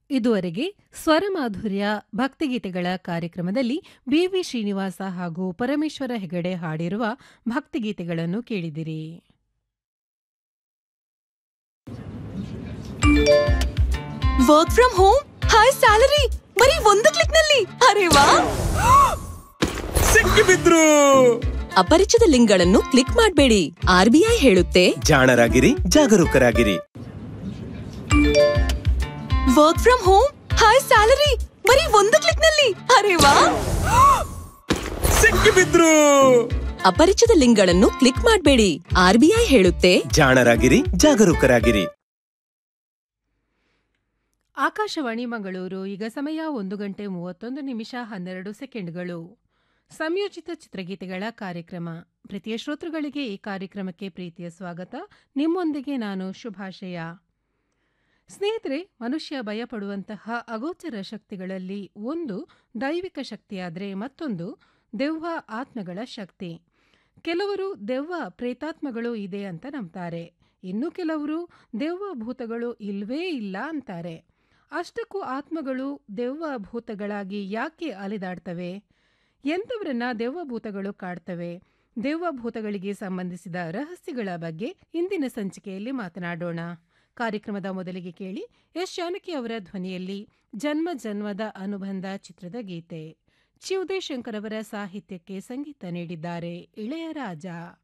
ಇದುವರೆಗೆ ಸ್ವರಮಾಧುರ್ಯ ಭಕ್ತಿಗೀತೆಗಳ ಕಾರ್ಯಕ್ರಮದಲ್ಲಿ ಬಿವಿ ಶ್ರೀನಿವಾಸ ಹಾಗೂ ಪರಮೇಶ್ವರ ಹೆಗಡೆ ಹಾಡಿರುವ ಭಕ್ತಿಗೀತೆಗಳನ್ನು ಕೇಳಿದಿರಿ work from home high salary ಬರೀ ಒಂದು ಕ್ಲಿಕ್ ನಲ್ಲಿ ಅರೆ ವಾ ಸಿಕ್ಕಿಬಿದ್ರು ಅಪರಿಚಿತ ಲಿಂಕ್ಗಳನ್ನು ಕ್ಲಿಕ್ ಮಾಡಬೇಡಿ ಆರ್ಬಿಐ ಹೇಳುತ್ತೆ ಜಾಣರಾಗಿರಿ ಜಾಗರೂಕರಾಗಿರಿ work from home high salary ಬರೀ ಒಂದು ಕ್ಲಿಕ್ ನಲ್ಲಿ ಅರೆ ವಾ ಸಿಕ್ಕಿಬಿದ್ರು ಅಪರಿಚಿತ ಲಿಂಕ್ಗಳನ್ನು ಕ್ಲಿಕ್ ಮಾಡಬೇಡಿ ಆರ್ಬಿಐ ಹೇಳುತ್ತೆ ಜಾಣರಾಗಿರಿ ಜಾಗರೂಕರಾಗಿರಿ ಆಕಾಶವಾಣಿ ಮಂಗಳೂರು ಈಗ ಸಮಯ ಒಂದು ಗಂಟೆ ಮೂವತ್ತೊಂದು ನಿಮಿಷ ಹನ್ನೆರಡು ಸೆಕೆಂಡ್ಗಳು ಸಂಯೋಜಿತ ಚಿತ್ರಗೀತೆಗಳ ಕಾರ್ಯಕ್ರಮ ಪ್ರೀತಿಯ ಶ್ರೋತೃಗಳಿಗೆ ಈ ಕಾರ್ಯಕ್ರಮಕ್ಕೆ ಪ್ರೀತಿಯ ಸ್ವಾಗತ ನಿಮ್ಮೊಂದಿಗೆ ನಾನು ಶುಭಾಶಯ ಸ್ನೇಹಿತರೆ ಮನುಷ್ಯ ಭಯಪಡುವಂತಹ ಅಗೋಚರ ಶಕ್ತಿಗಳಲ್ಲಿ ಒಂದು ದೈವಿಕ ಶಕ್ತಿಯಾದರೆ ಮತ್ತೊಂದು ದೆವ್ವ ಆತ್ಮಗಳ ಶಕ್ತಿ ಕೆಲವರು ದೆವ್ವ ಪ್ರೇತಾತ್ಮಗಳು ಇದೆ ಅಂತ ನಂಬ್ತಾರೆ ಇನ್ನು ಕೆಲವರು ದೆವ್ವ ಭೂತಗಳು ಇಲ್ವೇ ಇಲ್ಲ ಅಂತಾರೆ ಅಷ್ಟಕ್ಕೂ ಆತ್ಮಗಳು ದೆವ್ವ ಭೂತಗಳಾಗಿ ಯಾಕೆ ಅಲಿದಾಡ್ತವೆ ಎಂಥವರನ್ನ ದೆವ್ವ ಭೂತಗಳು ಕಾಡ್ತವೆ ದೆವ್ವ ಭೂತಗಳಿಗೆ ಸಂಬಂಧಿಸಿದ ರಹಸ್ಯಗಳ ಬಗ್ಗೆ ಇಂದಿನ ಸಂಚಿಕೆಯಲ್ಲಿ ಮಾತನಾಡೋಣ ಕಾರ್ಯಕ್ರಮದ ಮೊದಲಿಗೆ ಕೇಳಿ ಎಸ್ ಜಾನಕಿ ಅವರ ಧ್ವನಿಯಲ್ಲಿ ಜನ್ಮ ಜನ್ಮದ ಅನುಬಂಧ ಚಿತ್ರದ ಗೀತೆ ಚಿವುದೇ ಶಂಕರ್ ಅವರ ಸಾಹಿತ್ಯಕ್ಕೆ ಸಂಗೀತ ನೀಡಿದ್ದಾರೆ ಇಳೆಯರಾಜ